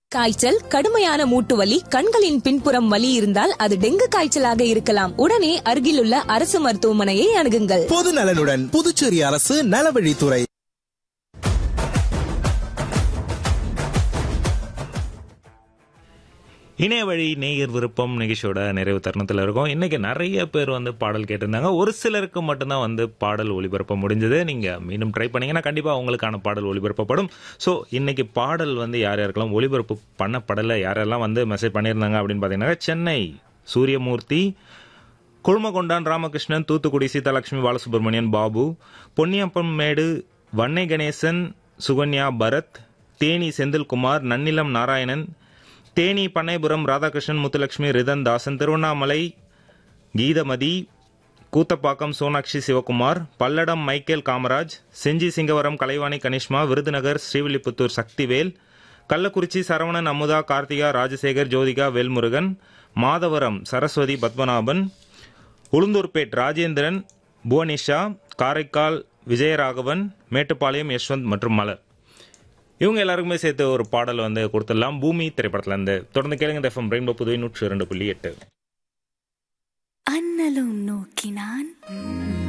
காய்ச்சல் கடுமையான மூட்டு வலி கண்களின் பின்புறம் வலி இருந்தால் அது டெங்கு காய்ச்சலாக இருக்கலாம் உடனே அருகிலுள்ள அரசு மருத்துவமனையை அணுகுங்கள் பொது நலனுடன் புதுச்சேரி அரசு நலவழித்துறை இணைய வழி நேயர் விருப்பம் நிகழ்ச்சியோட நிறைவு தருணத்தில் இருக்கோம் இன்னைக்கு நிறைய பேர் வந்து பாடல் கேட்டிருந்தாங்க ஒரு சிலருக்கு மட்டும்தான் வந்து பாடல் ஒளிபரப்ப முடிஞ்சது நீங்கள் மீண்டும் ட்ரை பண்ணீங்கன்னா கண்டிப்பாக உங்களுக்கான பாடல் ஒளிபரப்பப்படும் ஸோ இன்னைக்கு பாடல் வந்து யார் யாருக்கெல்லாம் ஒளிபரப்பு பண்ணப்படலை யாரெல்லாம் வந்து மெசேஜ் பண்ணியிருந்தாங்க அப்படின்னு பார்த்தீங்கன்னா சென்னை சூரியமூர்த்தி குழுமகொண்டான் ராமகிருஷ்ணன் தூத்துக்குடி சீதாலட்சுமி பாலசுப்ரமணியன் பாபு பொன்னியப்பன் மேடு வன்னை கணேசன் சுகன்யா பரத் தேனி செந்தில்குமார் நன்னிலம் நாராயணன் தேனி பண்ணைபுரம் ராதாகிருஷ்ணன் முத்துலட்சுமி ரிதன் தாசன் திருவண்ணாமலை கீதமதி கூத்தப்பாக்கம் சோனாட்சி சிவகுமார் பல்லடம் மைக்கேல் காமராஜ் செஞ்சி சிங்கவரம் கலைவாணி கனிஷ்மா விருதுநகர் ஸ்ரீவில்லிபுத்தூர் சக்திவேல் கள்ளக்குறிச்சி சரவணன் அமுதா கார்த்திகா ராஜசேகர் ஜோதிகா வேல்முருகன் மாதவரம் சரஸ்வதி பத்மநாபன் உளுந்தூர்பேட் ராஜேந்திரன் புவனிஷா காரைக்கால் விஜயராகவன் மேட்டுப்பாளையம் யஷ்வந்த் மற்றும் மலர் இவங்க எல்லாருக்குமே சேர்த்து ஒரு பாடல் வந்து கொடுத்துடலாம் பூமி திரைப்படத்துல இருந்து தொடர்ந்து கேளுங்க எஃப்எம் ரெயின்போ புதுவை நூற்றி இரண்டு புள்ளி எட்டு அண்ணலும் நோக்கினான்